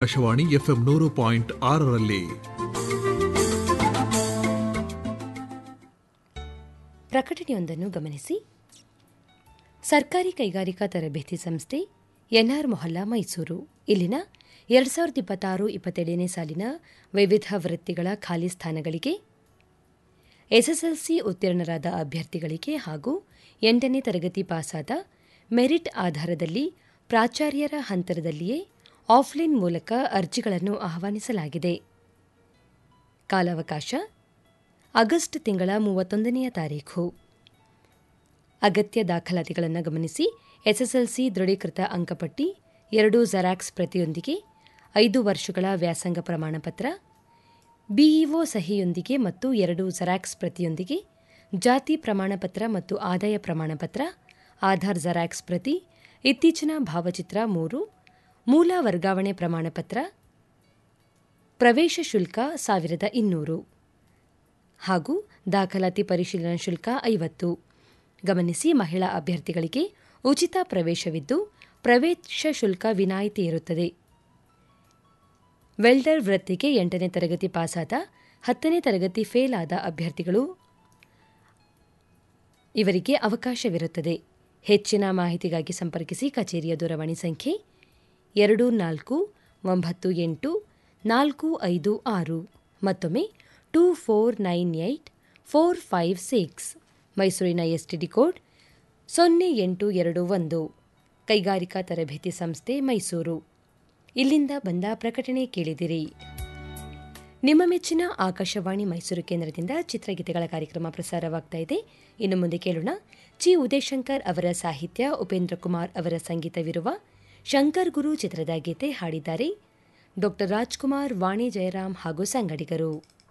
Akashvani FM ನೂರು point ಆರರಲ್ಲಿ ಪ್ರಕಟಣೆಯೊಂದನ್ನು ಗಮನಿಸಿ ಸರ್ಕಾರಿ ಕೈಗಾರಿಕಾ ತರಬೇತಿ ಸಂಸ್ಥೆ ಎನ್ಆರ್ ಮೊಹಲ್ಲಾ ಮೈಸೂರು ಇಲ್ಲಿನ ಎರಡು ಸಾವಿರದ ಇಪ್ಪತ್ತಾರು ಇಪ್ಪತ್ತೇಳನೇ ಸಾಲಿನ ವಿವಿಧ ವೃತ್ತಿಗಳ ಖಾಲಿ ಸ್ಥಾನಗಳಿಗೆ ಎಸ್ಎಸ್ಎಲ್ಸಿ ಉತ್ತೀರ್ಣರಾದ ಅಭ್ಯರ್ಥಿಗಳಿಗೆ ಹಾಗೂ ಎಂಟನೇ ತರಗತಿ ಪಾಸಾದ ಮೆರಿಟ್ ಆಧಾರದಲ್ಲಿ ಪ್ರಾಚಾರ್ಯರ ಹಂತದಲ್ಲಿಯೇ ಆಫ್ಲೈನ್ ಮೂಲಕ ಅರ್ಜಿಗಳನ್ನು ಆಹ್ವಾನಿಸಲಾಗಿದೆ ಕಾಲಾವಕಾಶ ಆಗಸ್ಟ್ ತಿಂಗಳ ಮೂವತ್ತೊಂದನೆಯ ತಾರೀಖು ಅಗತ್ಯ ದಾಖಲಾತಿಗಳನ್ನು ಗಮನಿಸಿ ಎಸ್ಎಸ್ಎಲ್ಸಿ ದೃಢೀಕೃತ ಅಂಕಪಟ್ಟಿ ಎರಡು ಜೆರಾಕ್ಸ್ ಪ್ರತಿಯೊಂದಿಗೆ ಐದು ವರ್ಷಗಳ ವ್ಯಾಸಂಗ ಪ್ರಮಾಣಪತ್ರ ಬಿಇಒ ಸಹಿಯೊಂದಿಗೆ ಮತ್ತು ಎರಡು ಜೆರಾಕ್ಸ್ ಪ್ರತಿಯೊಂದಿಗೆ ಜಾತಿ ಪ್ರಮಾಣಪತ್ರ ಮತ್ತು ಆದಾಯ ಪ್ರಮಾಣಪತ್ರ ಆಧಾರ್ ಜೆರಾಕ್ಸ್ ಪ್ರತಿ ಇತ್ತೀಚಿನ ಭಾವಚಿತ್ರ ಮೂರು ಮೂಲ ವರ್ಗಾವಣೆ ಪ್ರಮಾಣಪತ್ರ ಪ್ರವೇಶ ಶುಲ್ಕ ಸಾವಿರದ ಇನ್ನೂರು ಹಾಗೂ ದಾಖಲಾತಿ ಪರಿಶೀಲನಾ ಶುಲ್ಕ ಐವತ್ತು ಗಮನಿಸಿ ಮಹಿಳಾ ಅಭ್ಯರ್ಥಿಗಳಿಗೆ ಉಚಿತ ಪ್ರವೇಶವಿದ್ದು ಪ್ರವೇಶ ಶುಲ್ಕ ವಿನಾಯಿತಿ ಇರುತ್ತದೆ ವೆಲ್ಡರ್ ವೃತ್ತಿಗೆ ಎಂಟನೇ ತರಗತಿ ಪಾಸಾದ ಹತ್ತನೇ ತರಗತಿ ಫೇಲ್ ಆದ ಅಭ್ಯರ್ಥಿಗಳು ಇವರಿಗೆ ಅವಕಾಶವಿರುತ್ತದೆ ಹೆಚ್ಚಿನ ಮಾಹಿತಿಗಾಗಿ ಸಂಪರ್ಕಿಸಿ ಕಚೇರಿಯ ದೂರವಾಣಿ ಸಂಖ್ಯೆ ಎರಡು ನಾಲ್ಕು ಒಂಬತ್ತು ಎಂಟು ನಾಲ್ಕು ಐದು ಆರು ಮತ್ತೊಮ್ಮೆ two four nine eight four five six ಮೈಸೂರಿನ ಎಸ್ಟಿಡಿ ಕೋಡ್ ಸೊನ್ನೆ ಎಂಟು ಎರಡು ಒಂದು ಕೈಗಾರಿಕಾ ತರಬೇತಿ ಸಂಸ್ಥೆ ಮೈಸೂರು ಇಲ್ಲಿಂದ ಬಂದ ಪ್ರಕಟಣೆ ಕೇಳಿದಿರಿ ನಿಮ್ಮ ಮೆಚ್ಚಿನ ಆಕಾಶವಾಣಿ ಮೈಸೂರು ಕೇಂದ್ರದಿಂದ ಚಿತ್ರಗೀತೆಗಳ ಕಾರ್ಯಕ್ರಮ ಪ್ರಸಾರವಾಗ್ತಾ ಇದೆ ಇನ್ನು ಮುಂದೆ ಕೇಳೋಣ ಚಿ ಉದಯಶಂಕರ್ ಅವರ ಸಾಹಿತ್ಯ ಉಪೇಂದ್ರ ಕುಮಾರ್ ಅವರ ಸಂಗೀತವಿರುವ ಶಂಕರ್ ಗುರು ಚಿತ್ರದ ಗೀತೆ ಹಾಡಿದ್ದಾರೆ ಡಾ ರಾಜ್ಕುಮಾರ್ ವಾಣಿ ಜಯರಾಮ್ ಹಾಗೂ ಸಂಗಡಿಗರು